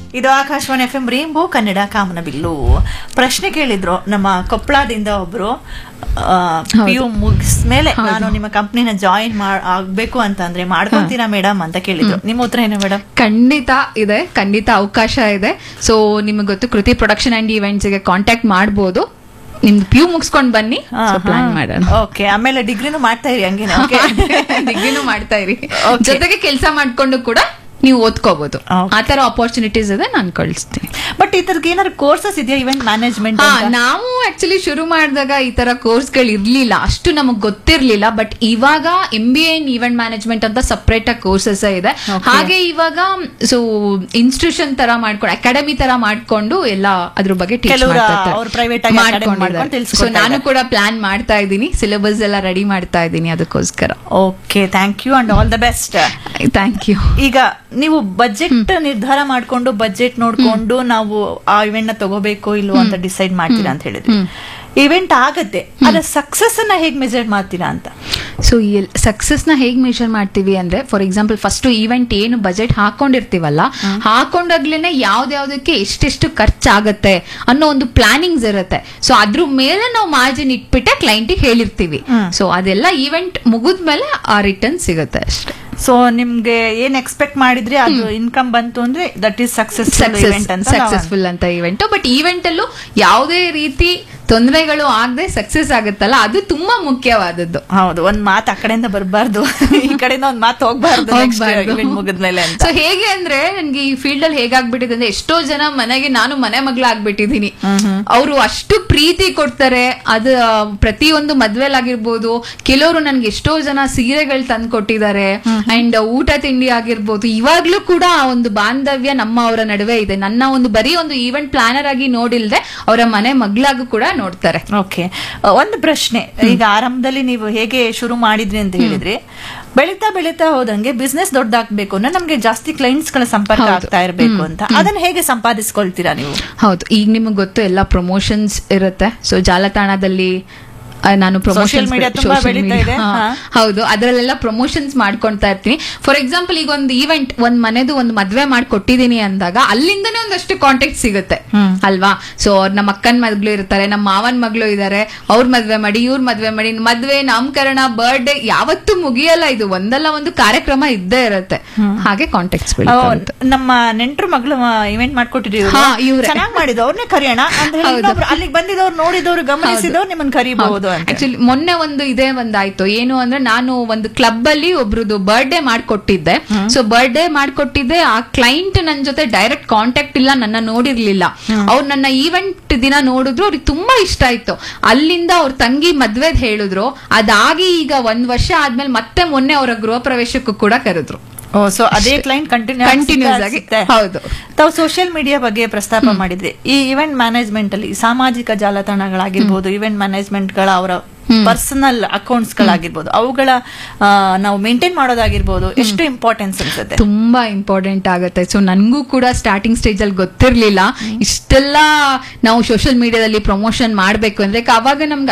ಇದು Akashvani F M rainbow Kannada ಕಾಮನಬಿಲ್ಲು ಪ್ರಶ್ನೆ ಕೇಳಿದ್ರು ನಮ್ಮ ಕೊಪ್ಪಳದಿಂದ ಒಬ್ರು ಪಿ ಯು ಮುಗಿಸ್ಮೇಲೆ ನಾನು ನಿಮ್ಮ ಕಂಪ್ನಿನ ಜಾಯಿನ್ ಆಗ್ಬೇಕು ಅಂತ ಅಂದ್ರೆ ಮಾಡ್ಕೊಂತೀರಾ ಮೇಡಮ್ ಅಂತ ಕೇಳಿದ್ರು ನಿಮ್ಮ ಉತ್ತರ ಏನು ಮೇಡಮ್ ಖಂಡಿತ ಇದೆ ಖಂಡಿತ ಅವಕಾಶ ಇದೆ ಸೊ ನಿಮಗೆ ಗೊತ್ತು ಕೃತಿ ಪ್ರೊಡಕ್ಷನ್ ಅಂಡ್ ಈವೆಂಟ್ಸ್ ಗೆ ಕಾಂಟ್ಯಾಕ್ಟ್ ಮಾಡ್ಬೋದು ನಿಮ್ದು ಪ್ಯೂ ಮುಗಿಸ್ಕೊಂಡ್ ಬನ್ನಿ ಪ್ಲಾನ್ ಮಾಡೋಣ ಓಕೆ ಆಮೇಲೆ ಡಿಗ್ರಿನೂ ಮಾಡ್ತಾ ಇರಿ ಹಂಗೇನೆ ಓಕೆ ಡಿಗ್ರಿನೂ ಮಾಡ್ತಾ ಇರಿ Okay. ಜೊತೆಗೆ ಕೆಲಸ ಮಾಡ್ಕೊಂಡು ಕೂಡ ನೀವು ಓದ್ಕೋಬಹುದು Okay. ಆ ತರ ಅಪರ್ಚುನಿಟೀಸ್ ಇದೆ ನಾನು ಕಳಿಸ್ತೀನಿ ಬಟ್ ಇದ್ರದ್ದು ಏನಾದ್ರು ಕೋರ್ಸಸ್ ಇದೆಯಾ ಇವೆಂಟ್ ಮ್ಯಾನೇಜ್ಮೆಂಟ್ ಹಾ ನಾವು ಆಕ್ಚುಲಿ ಶುರು ಮಾಡಿದಾಗ ಈ ತರ ಕೋರ್ಸ್ಗಳು ಇರ್ಲಿಲ್ಲ ಅಷ್ಟು ನಮಗ್ ಗೊತ್ತಿರ್ಲಿಲ್ಲ ಬಟ್ ಇವಾಗ M B A in event management ಅಂತ ಸಪರೇಟ್ ಆಗಿ ಕೋರ್ಸಸ್ ಇದೆ ಹಾಗೆ ಇವಾಗ ಸೊ ಇನ್ಸ್ಟಿಟ್ಯೂಷನ್ ತರ ಮಾಡ್ಕೊಂಡು ಅಕಾಡೆಮಿ ತರ ಮಾಡ್ಕೊಂಡು ಎಲ್ಲ ಅದ್ರ ಬಗ್ಗೆ ಟೀಚ್ ಕೆಲವ್ರು ಮಾಡ್ತಾ ಅವ್ರು private ಆಗಿ academy ಮಾಡ್ಕೊಂಡು ಸೊ ತಿಳ್ಸ್ಕೊಡ್ತಾ ನಾನು ಇದ್ದಾರೆ. ಕೂಡ ಪ್ಲಾನ್ ಮಾಡ್ತಾ ಇದ್ದೀನಿ ಸಿಲೆಬಸ್ ಎಲ್ಲ ರೆಡಿ ಮಾಡ್ತಾ ಇದ್ದೀನಿ ಅದಕ್ಕೋಸ್ಕರ okay thank you and all the best thank you ಈಗ ನೀವು ಬಜೆಟ್ ನಿರ್ಧಾರ ಮಾಡ್ಕೊಂಡು ಬಜೆಟ್ ನೋಡ್ಕೊಂಡು ನಾವು ಆ ಇವೆಂಟ್ ನ ತಗೋಬೇಕು ಇಲ್ವೋ ಅಂತ ಡಿಸೈಡ್ ಮಾಡ್ತೀರಾ ಅಂತ ಹೇಳಿದ್ರಿ ಇವೆಂಟ್ ಆಗತ್ತೆ ಅದ್ರ ಸಕ್ಸಸ್ ಅನ್ನ ಹೇಗ್ ಮೆಜರ್ ಮಾಡ್ತೀರಾ ಅಂತ ಸೊ ಸಕ್ಸಸ್ ನ ಹೇಗ್ ಮೆಷರ್ ಮಾಡ್ತೀವಿ ಅಂದ್ರೆ ಫಾರ್ ಎಕ್ಸಾಂಪಲ್ ಫಸ್ಟ್ ಈವೆಂಟ್ ಏನು ಬಜೆಟ್ ಹಾಕೊಂಡಿರ್ತೀವಲ್ಲ ಹಾಕೊಂಡಾಗ್ಲೇನೆ ಯಾವ್ದ್ಯಾವ್ದಕ್ಕೆ ಎಷ್ಟೆಷ್ಟು ಖರ್ಚಾಗತ್ತೆ ಅನ್ನೋ ಒಂದು ಪ್ಲಾನಿಂಗ್ಸ್ ಇರುತ್ತೆ ಸೊ ಅದ್ರ ಮೇಲೆ ನಾವು ಮಾರ್ಜಿನ್ ಇಟ್ಬಿಟ್ಟೆ ಕ್ಲೈಂಟಿಗೆ ಹೇಳಿರ್ತೀವಿ ಸೊ ಅದೆಲ್ಲ ಈವೆಂಟ್ ಮುಗಿದ್ಮೇಲೆ ಆ ರಿಟರ್ನ್ ಸಿಗುತ್ತೆ ಅಷ್ಟೇ ಸೊ ನಿಮ್ಗೆ ಏನ್ ಎಕ್ಸ್ಪೆಕ್ಟ್ ಮಾಡಿದ್ರಿ ಅದು ಇನ್ಕಮ್ ಬಂತು ಅಂದ್ರೆ ದಟ್ ಈಸ್ ಸಕ್ಸಸ್ಫುಲ್ ಇವೆಂಟ್ ಅಂತ ನಾವು ಸಕ್ಸಸ್ಫುಲ್ ಅಂತ ಇವೆಂಟ್ ಬಟ್ ಈವೆಂಟ್ ಅಲ್ಲೂ ಯಾವುದೇ ರೀತಿ ತೊಂದರೆಗಳು ಆಗದೆ ಸಕ್ಸಸ್ ಆಗುತ್ತಲ್ಲ ಅದು ತುಂಬಾ ಮುಖ್ಯವಾದದ್ದು ಹೌದು ಒಂದ್ ಮಾತು ಆ ಕಡೆಯಿಂದ ಬರಬಾರ್ದು ಈ ಕಡೆಯಿಂದ ಒಂದ್ ಮಾತು ಹೋಗ್ಬಾರ್ದು ನೆಕ್ಸ್ಟ್ ಇವೆಂಟ್ ಮುಗಿದ್ಮೇಲೆ ಅಂತ ಸೊ ಹೇಗೆ ಅಂದ್ರೆ ನನ್ಗೆ ಈ ಫೀಲ್ಡ್ ಅಲ್ಲಿ ಹೇಗಾಗ್ಬಿಟ್ಟಿದೆ ಅಂದ್ರೆ ಎಷ್ಟೋ ಜನ ಮನೆಗೆ ನಾನು ಮನೆ ಮಗಳ ಆಗ್ಬಿಟ್ಟಿದೀನಿ ಅವರು ಅಷ್ಟು ಪ್ರೀತಿ ಕೊಡ್ತಾರೆ ಅದು ಪ್ರತಿಯೊಂದು ಮದ್ವೆಲಾಗಿರ್ಬೋದು ಕೆಲವರು ನನ್ಗೆ ಎಷ್ಟೋ ಜನ ಸೀರೆಗಳು ತಂದು ಕೊಟ್ಟಿದ್ದಾರೆ ಅಂಡ್ ಊಟ ತಿಂಡಿ ಆಗಿರ್ಬೋದು ಇವಾಗ್ಲೂ ಕೂಡ ಆ ಒಂದು ಬಾಂಧವ್ಯ ನಮ್ಮ ಅವರ ನಡುವೆ ಇದೆ ನನ್ನ ಒಂದು ಬರೀ ಒಂದು ಈವೆಂಟ್ ಪ್ಲಾನರ್ ಆಗಿ ನೋಡಿಲ್ದೆ ಅವರ ಮನೆ ಮಗಳಾಗೂ ಕೂಡ ನೋಡ್ತಾರೆ ಓಕೆ ಒಂದು ಪ್ರಶ್ನೆ ಈಗ ಆರಂಭದಲ್ಲಿ ನೀವು ಹೇಗೆ ಶುರು ಮಾಡಿದ್ರಿ ಅಂತ ಹೇಳಿದ್ರಿ ಬೆಳೀತಾ ಬೆಳೀತಾ ಹೋದಂಗೆ ಬಿಸ್ನೆಸ್ ದೊಡ್ಡದಾಗ್ಬೇಕು ಅಂದ್ರೆ ನಮ್ಗೆ ಜಾಸ್ತಿ ಕ್ಲೈಂಟ್ಸ್ ಗಳ ಸಂಪರ್ಕ ಆಗ್ತಾ ಇರಬೇಕು ಅಂತ ಅದನ್ನ ಹೇಗೆ ಸಂಪಾದಿಸ್ಕೊಳ್ತೀರಾ ನೀವು ಹೌದು ಈಗ ನಿಮಗೆ ಗೊತ್ತು ಎಲ್ಲ ಪ್ರಮೋಷನ್ಸ್ ಇರುತ್ತೆ ಸೊ ಜಾಲತಾಣದಲ್ಲಿ ಆ, ನಾನು Social ಪ್ರಮೋಷನ್ಸ್ media ತುಂಬಾ ಬೆಳೀತಾ ಇದೆ. ಹಾ. ಹೌದು ಅದರಲ್ಲೆಲ್ಲ ಪ್ರಮೋಷನ್ಸ್ ಮಾಡ್ಕೊಂತಾ ಇರ್ತೀನಿ ಫಾರ್ ಎಕ್ಸಾಂಪಲ್ ಈಗ ಒಂದು ಈವೆಂಟ್ ಒಂದ್ ಮನೆದು ಒಂದು ಮದ್ವೆ ಮಾಡ್ಕೊಟ್ಟಿದೀನಿ ಅಂದಾಗ ಅಲ್ಲಿಂದನೇ ಒಂದಷ್ಟು ಕಾಂಟ್ಯಾಕ್ಟ್ ಸಿಗುತ್ತೆ ಅಲ್ವಾ ಸೊ ನಮ್ಮ ಅಕ್ಕನ ಮಗಳು ಇರ್ತಾರೆ ನಮ್ಮ ಮಾವನ್ ಮಗಳು ಇದಾರೆ ಅವ್ರ ಮದ್ವೆ ಮಾಡಿ ಇವ್ರ ಮದ್ವೆ ಮಾಡಿ ಮದ್ವೆ ನಾಮಕರಣ ಬರ್ಡೇ ಯಾವತ್ತೂ ಮುಗಿಯಲ್ಲ ಇದು ಒಂದಲ್ಲ ಒಂದು ಕಾರ್ಯಕ್ರಮ ಇದ್ದೇ ಇರುತ್ತೆ ಹಾಗೆ ಕಾಂಟ್ಯಾಕ್ಟ್ಸ್ ಓ, ನಮ್ಮ ನೆಂಟ್ರ ಮಗಳು ಇವೆಂಟ್ ಮಾಡ್ಕೊಟ್ಟಿದ್ರಿ ಹಾ, ಇವ್ರೇ. ಚೆನ್ನಾಗಿ ಮಾಡಿದ್ರು ಅವ್ರನ್ನೇ ಕರೆಯೋಣ ಅಂತ ಹೇಳಿ ಇನ್ನೊಬ್ರು ಅಲ್ಲಿಗೆ ಬಂದಿದವ್ರು ನೋಡಿದವ್ರು ಗಮನಿಸಿದವ್ರು ನಿಮ್ಮನ್ನ ಕರಿಬಹುದು ಅಂತ ಆಕ್ಚುಲಿ ಮೊನ್ನೆ ಒಂದು ಇದೇ ಒಂದಾಯ್ತು ಏನು ಅಂದ್ರೆ ನಾನು ಒಂದು ಕ್ಲಬ್ ಅಲ್ಲಿ ಒಬ್ರದ್ದು ಬರ್ಡೇ ಮಾಡ್ಕೊಟ್ಟಿದ್ದೆ ಸೊ ಬರ್ಡೇ ಮಾಡ್ಕೊಟ್ಟಿದ್ದೆ ಆ ಕ್ಲೈಂಟ್ ನನ್ ಜೊತೆ ಡೈರೆಕ್ಟ್ ಕಾಂಟ್ಯಾಕ್ಟ್ ಇಲ್ಲ ನನ್ನ ನೋಡಿರ್ಲಿಲ್ಲ ಅವ್ರು ನನ್ನ ಈವೆಂಟ್ ದಿನ ನೋಡಿದ್ರು ಅವ್ರಿಗೆ ತುಂಬಾ ಇಷ್ಟ ಆಯ್ತು ಅಲ್ಲಿಂದ ಅವ್ರ ತಂಗಿ ಮದ್ವೆದ್ ಹೇಳಿದ್ರು ಅದಾಗಿ ಈಗ ಒಂದ್ ವರ್ಷ ಆದ್ಮೇಲೆ ಮತ್ತೆ ಮೊನ್ನೆ ಅವರ ಗೃಹ ಪ್ರವೇಶಕ್ಕೂ ಕೂಡ ಕರೆದ್ರು ಓ ಸೊ ಅದೇ ಕ್ಲೈಂಟ್ ಕಂಟಿನ್ಯೂ Continuous ಆಗಿ, ಹೌದು. ತಾವು ಸೋಷಿಯಲ್ ಮೀಡಿಯಾ ಬಗ್ಗೆ ಪ್ರಸ್ತಾಪ ಮಾಡಿದ್ರಿ ಈ ಇವೆಂಟ್ ಮ್ಯಾನೇಜ್ಮೆಂಟ್ ಅಲ್ಲಿ ಸಾಮಾಜಿಕ ಜಾಲತಾಣಗಳಾಗಿರ್ಬೋದು ಇವೆಂಟ್ ಮ್ಯಾನೇಜ್ಮೆಂಟ್ ಗಳ ಅವರ ಪರ್ಸನಲ್ ಅಕೌಂಟ್ಸ್ ಗಳಾಗಿರ್ಬೋದು ಅವುಗಳ ಆ, ನಾವು ಮೇಂಟೈನ್ ಮಾಡೋದಾಗಿರ್ಬೋದು ಎಷ್ಟು ಇಂಪಾರ್ಟೆನ್ಸ್ ಅನ್ಸುತ್ತೆ ತುಂಬಾ ಇಂಪಾರ್ಟೆಂಟ್ ಆಗುತ್ತೆ ಸೊ ನನ್ಗೂ ಕೂಡ ಸ್ಟಾರ್ಟಿಂಗ್ ಸ್ಟೇಜ್ ಅಲ್ಲಿ ಗೊತ್ತಿರ್ಲಿಲ್ಲ ಇಷ್ಟೆಲ್ಲ ನಾವು ಸೋಷಿಯಲ್ ಮೀಡಿಯಾದಲ್ಲಿ ಪ್ರಮೋಷನ್ ಮಾಡ್ಬೇಕು ಅಂದ್ರೆ ಅವಾಗ ನಮ್ಗೆ